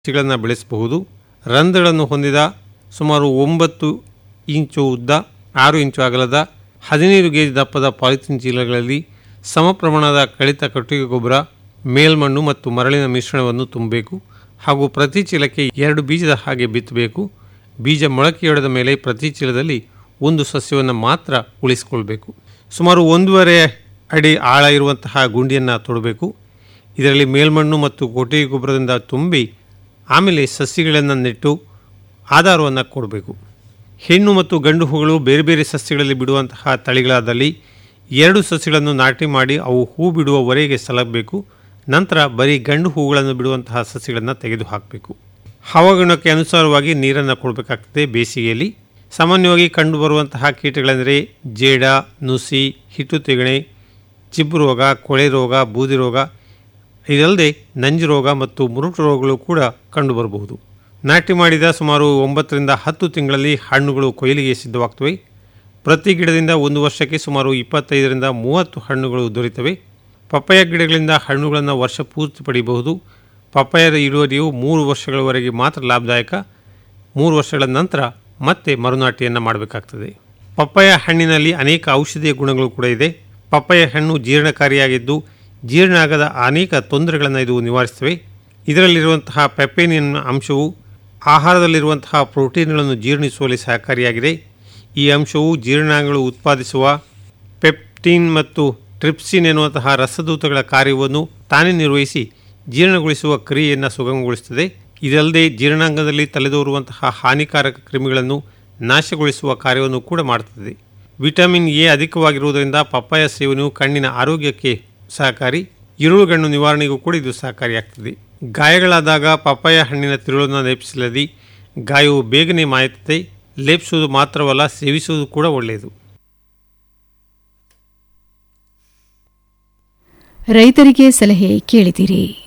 ಸಸಿಗಳನ್ನು ಬೆಳೆಸಬಹುದು ರಂಧ್ರಗಳನ್ನು ಹೊಂದಿದ ಸುಮಾರು ಒಂಬತ್ತು ಇಂಚು ಉದ್ದ ಆರು ಇಂಚು ಅಗಲದ ಹದಿನೈದು ಗೇಜ್ ದಪ್ಪದ ಪಾಲಿಥೀನ್ ಚೀಲಗಳಲ್ಲಿ ಸಮ ಪ್ರಮಾಣದ ಕಳಿತ ಕಟ್ಟಿಗೆ ಗೊಬ್ಬರ ಮೇಲ್ಮಣ್ಣು ಮತ್ತು ಮರಳಿನ ಮಿಶ್ರಣವನ್ನು ತುಂಬಬೇಕು ಹಾಗೂ ಪ್ರತಿ ಚೀಲಕ್ಕೆ ಎರಡು ಬೀಜದ ಹಾಗೆ ಬಿತ್ತಬೇಕು ಬೀಜ ಮೊಳಕೆಯೊಡೆದ ಮೇಲೆ ಪ್ರತಿ ಚೀಲದಲ್ಲಿ ಒಂದು ಸಸ್ಯವನ್ನು ಮಾತ್ರ ಉಳಿಸಿಕೊಳ್ಬೇಕು ಸುಮಾರು ಒಂದೂವರೆ ಅಡಿ ಆಳ ಇರುವಂತಹ ಗುಂಡಿಯನ್ನು ತೊಡಬೇಕು ಇದರಲ್ಲಿ ಮೇಲ್ಮಣ್ಣು ಮತ್ತು ಕೊಟ್ಟಿಗೆ ಗೊಬ್ಬರದಿಂದ ತುಂಬಿ ಆಮೇಲೆ ಸಸಿಗಳನ್ನು ನೆಟ್ಟು ಆಧಾರವನ್ನು ಕೊಡಬೇಕು ಹೆಣ್ಣು ಮತ್ತು ಗಂಡು ಹೂಗಳು ಬೇರೆ ಬೇರೆ ಸಸ್ಯಗಳಲ್ಲಿ ಬಿಡುವಂತಹ ತಳಿಗಳಾದಲ್ಲಿ ಎರಡು ಸಸ್ಯಗಳನ್ನು ನಾಟಿ ಮಾಡಿ ಅವು ಹೂ ಬಿಡುವವರೆಗೆ ಸಲಹಬೇಕು ನಂತರ ಬರೀ ಗಂಡು ಹೂಗಳನ್ನು ಬಿಡುವಂತಹ ಸಸ್ಯಗಳನ್ನು ತೆಗೆದು ಹಾಕಬೇಕು ಹವಾಗುಣಕ್ಕೆ ಅನುಸಾರವಾಗಿ ನೀರನ್ನು ಕೊಡಬೇಕಾಗ್ತದೆ ಬೇಸಿಗೆಯಲ್ಲಿ ಸಾಮಾನ್ಯವಾಗಿ ಕಂಡುಬರುವಂತಹ ಕೀಟಗಳೆಂದರೆ ಜೇಡ ನುಸಿ ಹಿಟ್ಟು ತೆಗಣೆ ಚಿಬ್ಬು ರೋಗ ಕೊಳೆ ರೋಗ ಬೂದಿ ರೋಗ ಇದಲ್ಲದೆ ನಂಜು ರೋಗ ಮತ್ತು ಮುರುಟು ರೋಗಗಳು ಕೂಡ ಕಂಡುಬರಬಹುದು ನಾಟಿ ಮಾಡಿದ ಸುಮಾರು ಒಂಬತ್ತರಿಂದ ಹತ್ತು ತಿಂಗಳಲ್ಲಿ ಹಣ್ಣುಗಳು ಕೊಯ್ಲಿಗೆ ಸಿದ್ಧವಾಗ್ತವೆ ಪ್ರತಿ ಗಿಡದಿಂದ ಒಂದು ವರ್ಷಕ್ಕೆ ಸುಮಾರು ಇಪ್ಪತ್ತೈದರಿಂದ ಮೂವತ್ತು ಹಣ್ಣುಗಳು ದೊರೆತವೆ ಪಪ್ಪಾಯ ಗಿಡಗಳಿಂದ ಹಣ್ಣುಗಳನ್ನು ವರ್ಷ ಪೂರ್ತಿ ಪಡೆಯಬಹುದು ಪಪ್ಪಾಯದ ಇಳುವರಿಯು ಮೂರು ವರ್ಷಗಳವರೆಗೆ ಮಾತ್ರ ಲಾಭದಾಯಕ ಮೂರು ವರ್ಷಗಳ ನಂತರ ಮತ್ತೆ ಮರುನಾಟಿಯನ್ನು ಮಾಡಬೇಕಾಗ್ತದೆ ಪಪ್ಪಾಯ ಹಣ್ಣಿನಲ್ಲಿ ಅನೇಕ ಔಷಧೀಯ ಗುಣಗಳು ಕೂಡ ಇದೆ ಪಪ್ಪಾಯ ಹಣ್ಣು ಜೀರ್ಣಕಾರಿಯಾಗಿದ್ದು ಜೀರ್ಣ ಆಗದ ಅನೇಕ ತೊಂದರೆಗಳನ್ನು ಇದು ನಿವಾರಿಸ್ತವೆ ಇದರಲ್ಲಿರುವಂತಹ ಪೆಪೇನಿಯನ್ ಅಂಶವು ಆಹಾರದಲ್ಲಿರುವಂತಹ ಪ್ರೋಟೀನ್ಗಳನ್ನು ಜೀರ್ಣಿಸುವಲ್ಲಿ ಸಹಕಾರಿಯಾಗಿದೆ ಈ ಅಂಶವು ಜೀರ್ಣಾಂಗಗಳು ಉತ್ಪಾದಿಸುವ ಪೆಪ್ಟಿನ್ ಮತ್ತು ಟ್ರಿಪ್ಸಿನ್ ಎನ್ನುವಂತಹ ರಸದೂತಗಳ ಕಾರ್ಯವನ್ನು ತಾನೇ ನಿರ್ವಹಿಸಿ ಜೀರ್ಣಗೊಳಿಸುವ ಕ್ರಿಯೆಯನ್ನು ಸುಗಮಗೊಳಿಸುತ್ತದೆ ಇದಲ್ಲದೆ ಜೀರ್ಣಾಂಗದಲ್ಲಿ ತಲೆದೋರುವಂತಹ ಹಾನಿಕಾರಕ ಕ್ರಿಮಿಗಳನ್ನು ನಾಶಗೊಳಿಸುವ ಕಾರ್ಯವನ್ನು ಕೂಡ ಮಾಡುತ್ತದೆ ವಿಟಮಿನ್ ಎ ಅಧಿಕವಾಗಿರುವುದರಿಂದ ಪಪ್ಪಾಯ ಸೇವನೆಯು ಕಣ್ಣಿನ ಆರೋಗ್ಯಕ್ಕೆ ಸಹಕಾರಿ ಇರುಳುಗಣ್ಣು ನಿವಾರಣೆಗೂ ಕೂಡ ಇದು ಸಹಕಾರಿಯಾಗ್ತದೆ ಗಾಯಗಳಾದಾಗ ಪಪ್ಪಾಯ ಹಣ್ಣಿನ ತಿರುಳನ್ನು ಲೇಪಿಸಲದಿ ಗಾಯವು ಬೇಗನೆ ಮಾಯುತ್ತದೆ ಲೇಪಿಸುವುದು ಮಾತ್ರವಲ್ಲ ಸೇವಿಸುವುದು ಕೂಡ ಒಳ್ಳೆಯದು ರೈತರಿಗೆ ಸಲಹೆ ಕೇಳಿದಿರಿ